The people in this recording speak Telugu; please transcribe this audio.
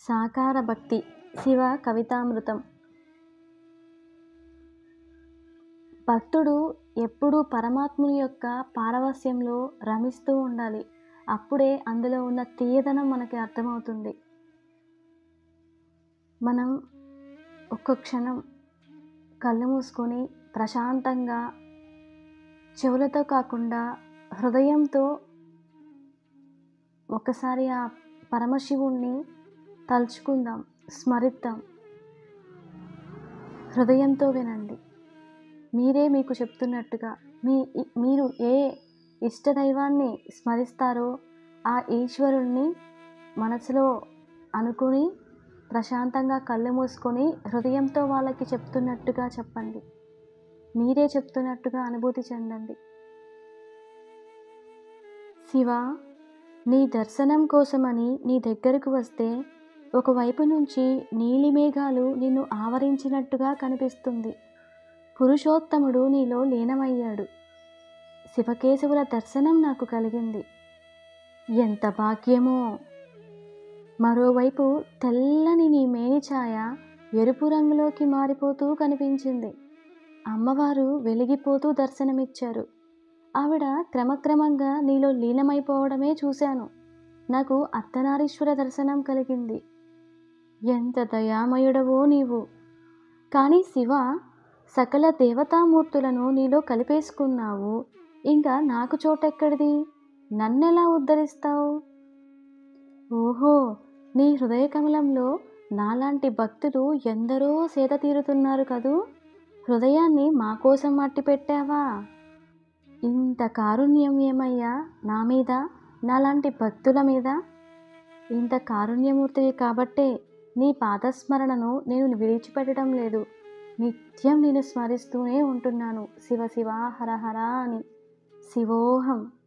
సాకార భక్తి శివ కవితామృతం భక్తుడు ఎప్పుడూ పరమాత్ముని యొక్క పారవస్యంలో రమిస్తూ ఉండాలి అప్పుడే అందులో ఉన్న తీయదనం మనకి అర్థమవుతుంది మనం ఒక్క క్షణం కళ్ళు మూసుకొని ప్రశాంతంగా చెవులతో కాకుండా హృదయంతో ఒకసారి ఆ పరమశివుణ్ణి తలుచుకుందాం స్మరిద్దాం హృదయంతో వినండి మీరే మీకు చెప్తున్నట్టుగా మీ మీరు ఏ ఇష్టదైవాన్ని స్మరిస్తారో ఆ ఈశ్వరుణ్ణి మనసులో అనుకుని ప్రశాంతంగా కళ్ళు మూసుకొని హృదయంతో వాళ్ళకి చెప్తున్నట్టుగా చెప్పండి మీరే చెప్తున్నట్టుగా అనుభూతి చెందండి శివ నీ దర్శనం కోసమని నీ దగ్గరకు వస్తే ఒకవైపు నుంచి నీలి మేఘాలు నిన్ను ఆవరించినట్టుగా కనిపిస్తుంది పురుషోత్తముడు నీలో లీనమయ్యాడు శివకేశవుల దర్శనం నాకు కలిగింది ఎంత భాగ్యమో మరోవైపు తెల్లని నీ మేనిఛాయ ఎరుపు రంగులోకి మారిపోతూ కనిపించింది అమ్మవారు వెలిగిపోతూ దర్శనమిచ్చారు ఆవిడ క్రమక్రమంగా నీలో లీనమైపోవడమే చూశాను నాకు అర్ధనారీశ్వర దర్శనం కలిగింది ఎంత దయామయుడవో నీవు కానీ శివ సకల దేవతామూర్తులను నీలో కలిపేసుకున్నావు ఇంకా నాకు చోటెక్కడిది నన్నెలా ఉద్ధరిస్తావు ఓహో నీ హృదయ కమలంలో నాలాంటి భక్తులు ఎందరో సేద తీరుతున్నారు కదూ హృదయాన్ని మా కోసం మట్టి పెట్టావా ఇంత కారుణ్యం ఏమయ్యా నా మీద నాలాంటి భక్తుల మీద ఇంత కారుణ్యమూర్తివి కాబట్టే నీ పాదస్మరణను నేను విడిచిపెట్టడం లేదు నిత్యం నేను స్మరిస్తూనే ఉంటున్నాను శివ శివ హర హర అని శివోహం